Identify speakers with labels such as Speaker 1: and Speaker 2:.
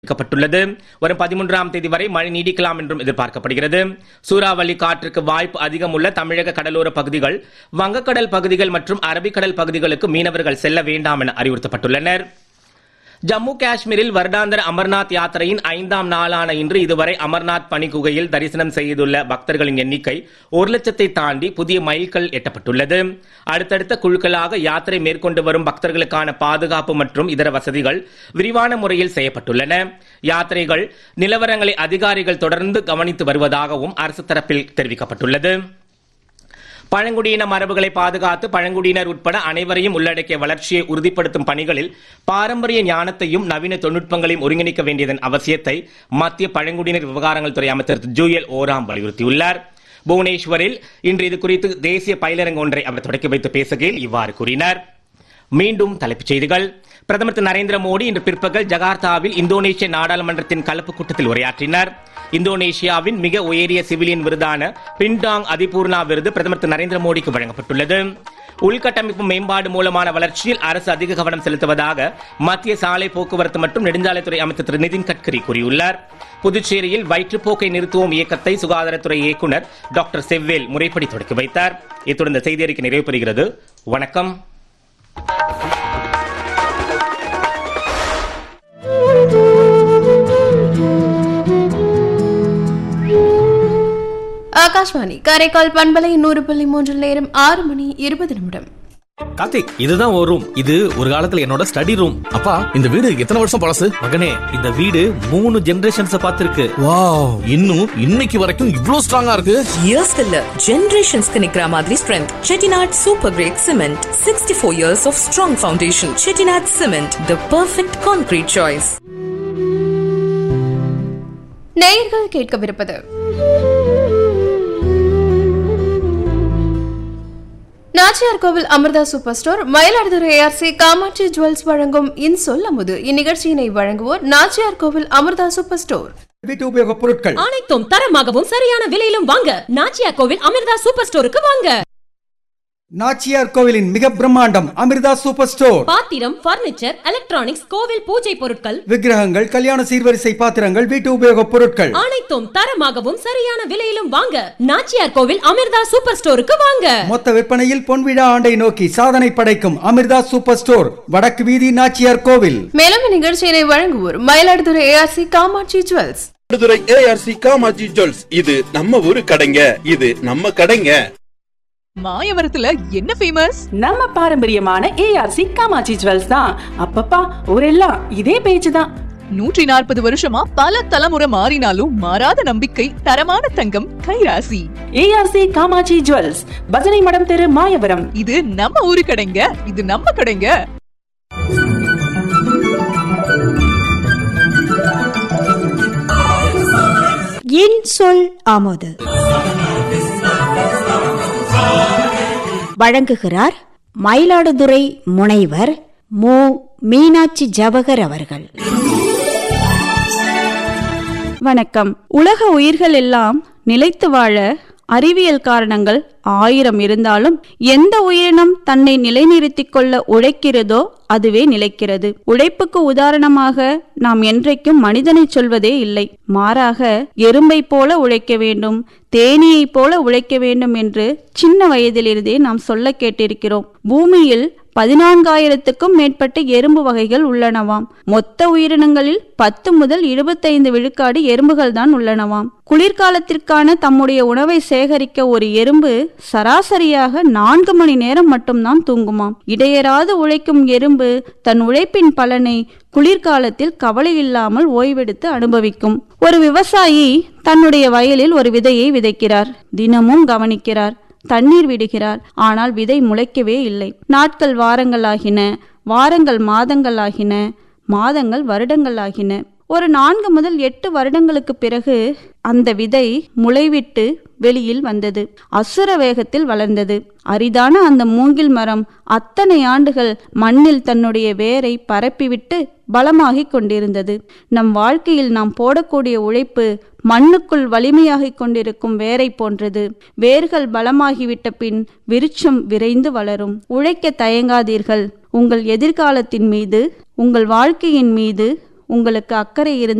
Speaker 1: அறிவிக்கப்பட்டுள்ளது வரும் பதிமூன்றாம் தேதி வரை மழை நீடிக்கலாம் என்றும் எதிர்பார்க்கப்படுகிறது சூறாவளி காற்றுக்கு வாய்ப்பு அதிகம் உள்ள தமிழக கடலோர பகுதிகள் வங்கக்கடல் பகுதிகள் மற்றும் அரபிக்கடல் பகுதிகளுக்கு மீனவர்கள் செல்ல வேண்டாம் என அறிவுறுத்தப்பட்டுள்ளனர் ஜம்மு காஷ்மீரில் வருடாந்திர அமர்நாத் யாத்திரையின் ஐந்தாம் நாளான இன்று இதுவரை அமர்நாத் பனிகுகையில் தரிசனம் செய்துள்ள பக்தர்களின் எண்ணிக்கை ஒரு லட்சத்தை தாண்டி புதிய மைல்கல் எட்டப்பட்டுள்ளது அடுத்தடுத்த குழுக்களாக யாத்திரை மேற்கொண்டு வரும் பக்தர்களுக்கான பாதுகாப்பு மற்றும் இதர வசதிகள் விரிவான முறையில் செய்யப்பட்டுள்ளன யாத்திரைகள் நிலவரங்களை அதிகாரிகள் தொடர்ந்து கவனித்து வருவதாகவும் அரசு தரப்பில் தெரிவிக்கப்பட்டுள்ளது பழங்குடியின மரபுகளை பாதுகாத்து பழங்குடியினர் உட்பட அனைவரையும் உள்ளடக்கிய வளர்ச்சியை உறுதிப்படுத்தும் பணிகளில் பாரம்பரிய ஞானத்தையும் நவீன தொழில்நுட்பங்களையும் ஒருங்கிணைக்க வேண்டியதன் அவசியத்தை மத்திய பழங்குடியினர் விவகாரங்கள் துறை அமைச்சர் திரு ஜூயல் ஓராம் வலியுறுத்தியுள்ளார் புவனேஸ்வரில் இன்று இது குறித்து தேசிய பயிலரங்கு ஒன்றை அவர் தொடக்கி வைத்து பேசுகையில் இவ்வாறு கூறினார் மீண்டும் தலைப்புச் செய்திகள் பிரதமர் திரு நரேந்திர மோடி இன்று பிற்பகல் ஜகார்த்தாவில் இந்தோனேஷிய நாடாளுமன்றத்தின் கலப்பு கூட்டத்தில் உரையாற்றினார் இந்தோனேஷியாவின் மிக உயரிய சிவிலியன் விருதான பின்டாங் அதிபூர்ணா விருது பிரதமர் திரு நரேந்திர மோடிக்கு வழங்கப்பட்டுள்ளது உள்கட்டமைப்பு மேம்பாடு மூலமான வளர்ச்சியில் அரசு அதிக கவனம் செலுத்துவதாக மத்திய சாலை போக்குவரத்து மற்றும் நெடுஞ்சாலைத்துறை அமைச்சர் திரு நிதின் கட்கரி கூறியுள்ளார் புதுச்சேரியில் வயிற்றுப்போக்கை நிறுத்துவோம் இயக்கத்தை சுகாதாரத்துறை இயக்குநர் டாக்டர் செவ்வேல் முறைப்படி தொடக்கி வைத்தார் இத்துடன் இந்த செய்தி அறிக்கை நிறைவு பெறுகிறது வணக்கம்
Speaker 2: ஆகாஷ்வாணி காரைக்கால் பண்பலை நூறு புள்ளி மூன்றில் நேரம் ஆறு மணி இருபது நிமிடம்
Speaker 3: கார்த்திக் இதுதான் ஒரு ரூம் இது ஒரு காலத்துல என்னோட ஸ்டடி ரூம்
Speaker 4: அப்பா இந்த வீடு எத்தனை வருஷம் பழசு
Speaker 3: மகனே இந்த வீடு மூணு ஜெனரேஷன்ஸ் பார்த்திருக்கு
Speaker 4: வாவ் இன்னும் இன்னைக்கு வரைக்கும் இவ்ளோ ஸ்ட்ராங்கா இருக்கு
Speaker 5: இயர்ஸ் இல்ல ஜெனரேஷன்ஸ்க்கு நிக்கிற மாதிரி strength Chettinad super grade cement sixty four years of strong foundation Chettinad cement the perfect concrete choice
Speaker 2: நேயர்கள் கேட்கவிருப்பது Nachiyar Koil Amirtha super store Mayiladuthurai ARC Kamatchi jewels வழங்கும் இன்சொல் அமுது இந்நிகழ்ச்சியினை வழங்குவோர் நாச்சியார் கோவில் அமிர்தா சூப்பர் ஸ்டோர்
Speaker 6: வீட்டு உபயோகப் பொருட்கள்
Speaker 7: அனைத்தும் தரமாகவும் சரியான விலையிலும் வாங்க நாச்சியா கோவில் அமிர்தா சூப்பர் ஸ்டோருக்கு வாங்க
Speaker 6: நாச்சியார் கோவிலின் மிக பிரம்மாண்டம் அமிர்தா சூப்பர் ஸ்டோர்
Speaker 7: பாத்திரம் பர்னிச்சர் எலக்ட்ரானிக்ஸ் கோவில் பூஜை பொருட்கள்
Speaker 6: விக்கிரகங்கள் கல்யாண சீர்வரிசை பாத்திரங்கள் வீட்டு உபயோகப் பொருட்கள்
Speaker 7: அனைத்தும் தரமாகவும் சரியான விலையிலும் வாங்க நாச்சியார் கோவில் அமிர்தா சூப்பர் ஸ்டோருக்கு வாங்க
Speaker 6: மொத்த விற்பனையில் பொன்விழா ஆண்டை நோக்கி சாதனை படைக்கும் அமிர்தா சூப்பர் ஸ்டோர் வடக்கு வீதி நாச்சியார் கோவில்
Speaker 2: மேலும் இந்நிகழ்ச்சியினை வழங்குவோர் Mayiladuthurai ARC Kamatchi jewels
Speaker 8: Mayiladuthurai ARC Kamatchi jewels இது நம்ம ஊரு கடைங்க இது நம்ம கடைங்க
Speaker 9: மாயவரத்துல என்ன ஃபேமஸ்
Speaker 10: நம்ம பாரம்பரியமான ஏஆர்சி காமாட்சி ஜுவல்ஸ் தான் அப்பப்பா ஊரெல்லாம் இதே பேச்சு தான்
Speaker 9: நூற்றி நாற்பது வருஷமா பல தலைமுறை மாறினாலும் மாறாத நம்பிக்கை தரமான தங்கம் கைராசி
Speaker 10: ஏஆர்சி காமாட்சி ஜுவல்ஸ் பஜனை மடம் தெரு மாயவரம்
Speaker 9: இது நம்ம ஊரு கடைங்க இது நம்ம கடைங்க
Speaker 11: என் சொல் ஆமோது வழங்குகிறார் மயிலாடுதுறை முனைவர் மு மீனாட்சி ஜவஹர் அவர்கள்
Speaker 12: வணக்கம் உலக உயிர்கள் எல்லாம் நிலைத்து வாழ அறிவியல் காரணங்கள் ஆயிரம் இருந்தாலும் எந்த உயிரினம் தன்னை நிலைநிறுத்திக் கொள்ள உழைக்கிறதோ அதுவே நிலைக்கிறது உழைப்புக்கு உதாரணமாக நாம் என்றைக்கும் மனிதனை சொல்வதே இல்லை மாறாக எறும்பை போல உழைக்க வேண்டும் தேனீயைப் போல உழைக்க வேண்டும் என்று சின்ன வயதிலிருந்தே நாம் சொல்ல கேட்டிருக்கிறோம் பூமியில் பதினான்காயிரத்துக்கும் மேற்பட்ட எறும்பு வகைகள் உள்ளனவாம் மொத்த உயிரினங்களில் பத்து முதல் இருபத்தைந்து விழுக்காடு எறும்புகள் தான் உள்ளனவாம் குளிர்காலத்திற்கான தம்முடைய உணவை சேகரிக்க ஒரு எறும்பு சராசரியாக நான்கு மணி நேரம் மட்டும்தான் தூங்குமாம் இடையராது உழைக்கும் எறும்பு தன் உழைப்பின் பலனை குளிர்காலத்தில் கவலை இல்லாமல் ஓய்வெடுத்து அனுபவிக்கும் ஒரு விவசாயி தன்னுடைய வயலில் ஒரு விதையை விதைக்கிறார் தினமும் கவனிக்கிறார் தண்ணீர் விடுகிறார் ஆனால் விதை முளைக்கவே இல்லை நாட்கள் வாரங்களாகின வாரங்கள் மாதங்களாகின மாதங்கள் வருடங்களாகின ஒரு நான்கு முதல் எட்டு வருடங்களுக்கு பிறகு அந்த விதை முளைவிட்டு வெளியில் வந்தது அசுர வேகத்தில் வளர்ந்தது அரிதான அந்த மூங்கில் மரம் அத்தனை ஆண்டுகள் மண்ணில் தன்னுடைய வேரை பரப்பிவிட்டு பலமாகிக் கொண்டிருந்தது நம் வாழ்க்கையில் நாம் போடக்கூடிய உழைப்பு மண்ணுக்குள் வலிமையாகிக் கொண்டிருக்கும் வேரை போன்றது வேர்கள் பலமாகிவிட்ட பின் விருட்சம் விரைந்து வளரும் உழைக்க தயங்காதீர்கள் உங்கள் எதிர்காலத்தின் மீது உங்கள் வாழ்க்கையின் மீது உங்களுக்கு அக்கறை இருந்து